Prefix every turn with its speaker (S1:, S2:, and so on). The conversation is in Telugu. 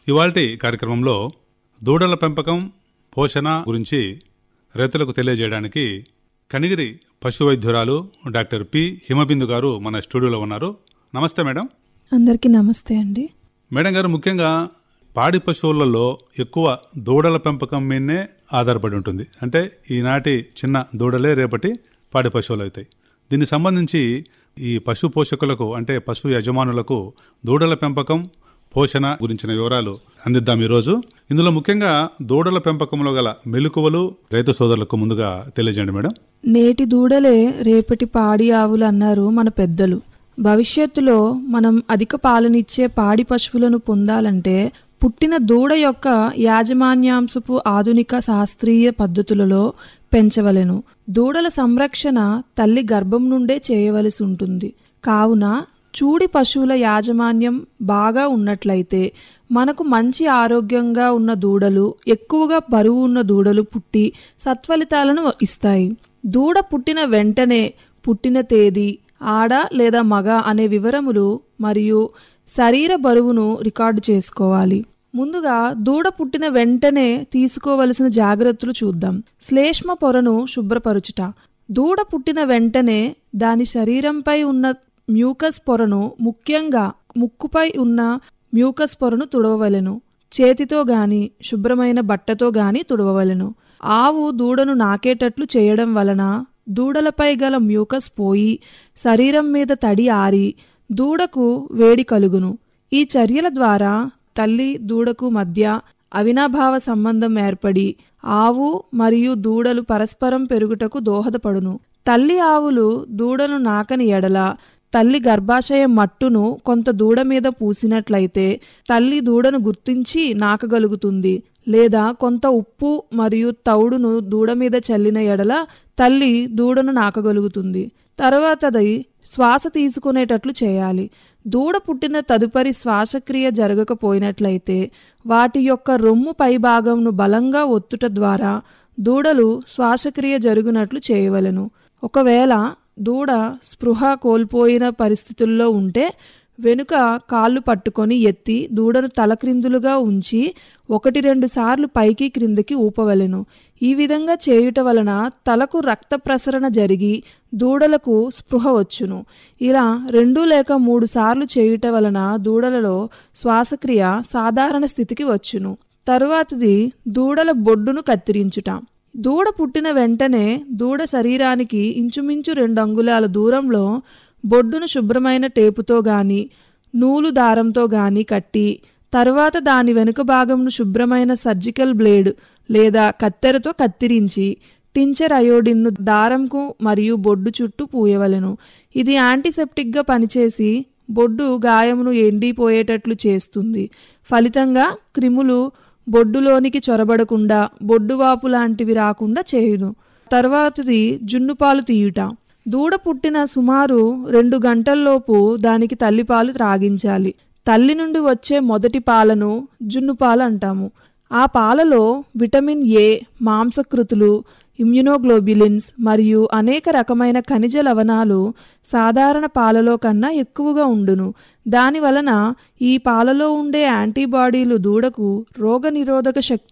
S1: ఇవాల్టి కార్యక్రమంలో దూడల పెంపకం పోషణ గురించి రైతులకు తెలియజేయడానికి కనిగిరి పశు వైద్యురాలు డాక్టర్ పి హిమబిందు గారు మన స్టూడియోలో ఉన్నారు నమస్తే మేడం
S2: అందరికీ నమస్తే అండి
S1: మేడం గారు ముఖ్యంగా పాడి పశువులలో ఎక్కువ దూడల పెంపకం మీదనే ఆధారపడి ఉంటుంది అంటే ఈనాటి చిన్న దూడలే రేపటి పాడి పశువులు అవుతాయి దీనికి సంబంధించి ఈ పశు పోషకులకు అంటే పశు యజమానులకు దూడల పెంపకం పోషణ గురించిన వివరాలు అందిద్దాం ఈరోజు ఇందులో ముఖ్యంగా దూడల పెంపకంలో గల మెలకువలు రైతు సోదరులకు ముందుగా తెలియజేయండి మేడం
S2: నేటి దూడలే రేపటి పాడి ఆవులు అన్నారు మన పెద్దలు భవిష్యత్తులో మనం అధిక పాలనిచ్చే పాడి పశువులను పొందాలంటే పుట్టిన దూడ యొక్క యాజమాన్యాంశపు ఆధునిక శాస్త్రీయ పద్ధతులలో పెంచవలెను దూడల సంరక్షణ తల్లి గర్భం నుండే చేయవలసి ఉంటుంది కావున చూడి పశువుల యాజమాన్యం బాగా ఉన్నట్లయితే మనకు మంచి ఆరోగ్యంగా ఉన్న దూడలు ఎక్కువగా బరువు ఉన్న దూడలు పుట్టి సత్ఫలితాలను ఇస్తాయి దూడ పుట్టిన వెంటనే పుట్టిన తేదీ ఆడ లేదా మగ అనే వివరములు మరియు శరీర బరువును రికార్డు చేసుకోవాలి ముందుగా దూడ పుట్టిన వెంటనే తీసుకోవలసిన జాగ్రత్తలు చూద్దాం శ్లేష్మ పొరను శుభ్రపరుచుట దూడ పుట్టిన వెంటనే దాని శరీరంపై ఉన్న మ్యూకస్ పొరను ముఖ్యంగా ముక్కుపై ఉన్న మ్యూకస్ పొరను తుడవవలెను చేతితో గాని శుభ్రమైన బట్టతో గాని తుడవవలెను ఆవు దూడను నాకేటట్లు చేయడం వలన దూడలపై గల మ్యూకస్ పోయి శరీరం మీద తడి ఆరి దూడకు వేడి కలుగును ఈ చర్యల ద్వారా తల్లి దూడకు మధ్య అవినాభావ సంబంధం ఏర్పడి ఆవు మరియు దూడలు పరస్పరం పెరుగుటకు దోహదపడును తల్లి ఆవులు దూడను నాకని ఎడల తల్లి గర్భాశయ మట్టును కొంత దూడ మీద పూసినట్లయితే తల్లి దూడను గుర్తించి నాకగలుగుతుంది లేదా కొంత ఉప్పు మరియు తౌడును దూడ మీద చల్లిన ఎడల తల్లి దూడను నాకగలుగుతుంది తర్వాతది శ్వాస తీసుకునేటట్లు చేయాలి దూడ పుట్టిన తదుపరి శ్వాసక్రియ జరగకపోయినట్లయితే వాటి యొక్క రొమ్ము పైభాగంను బలంగా ఒత్తుట ద్వారా దూడలు శ్వాసక్రియ జరుగునట్లు చేయవలెను ఒకవేళ దూడ స్పృహ కోల్పోయిన పరిస్థితుల్లో ఉంటే వెనుక కాళ్ళు పట్టుకొని ఎత్తి దూడను తలక్రిందులుగా ఉంచి ఒకటి రెండు సార్లు పైకి క్రిందికి ఊపవలెను ఈ విధంగా చేయుట వలన తలకు రక్త ప్రసరణ జరిగి దూడలకు స్పృహ వచ్చును ఇలా రెండు లేక మూడు సార్లు చేయుట వలన దూడలలో శ్వాసక్రియ సాధారణ స్థితికి వచ్చును తరువాతది దూడల బొడ్డును కత్తిరించుట దూడ పుట్టిన వెంటనే దూడ శరీరానికి ఇంచుమించు రెండు అంగుళాల దూరంలో బొడ్డును శుభ్రమైన టేపుతో గాని నూలు దారంతో గాని కట్టి తర్వాత దాని వెనుక భాగంను శుభ్రమైన సర్జికల్ బ్లేడ్ లేదా కత్తెరతో కత్తిరించి టించర్ అయోడిన్ను దారంకు మరియు బొడ్డు చుట్టూ పూయవలెను ఇది యాంటీసెప్టిక్గా పనిచేసి బొడ్డు గాయమును ఎండిపోయేటట్లు చేస్తుంది ఫలితంగా క్రిములు బొడ్డులోనికి చొరబడకుండా బొడ్డువాపు లాంటివి రాకుండా చేయును తర్వాతది జున్నుపాలు తీయుట దూడ పుట్టిన సుమారు రెండు గంటల్లోపు దానికి తల్లిపాలు త్రాగించాలి తల్లి నుండి వచ్చే మొదటి పాలను జున్నుపాలు అంటాము ఆ పాలలో విటమిన్ ఏ మాంసకృతులు ఇమ్యునోగ్లోబ్యులిన్స్ మరియు అనేక రకమైన ఖనిజ లవణాలు సాధారణ పాలలో కన్నా ఎక్కువగా ఉండును దాని వలన ఈ పాలలో ఉండే యాంటీబాడీలు దూడకు రోగనిరోధక శక్తి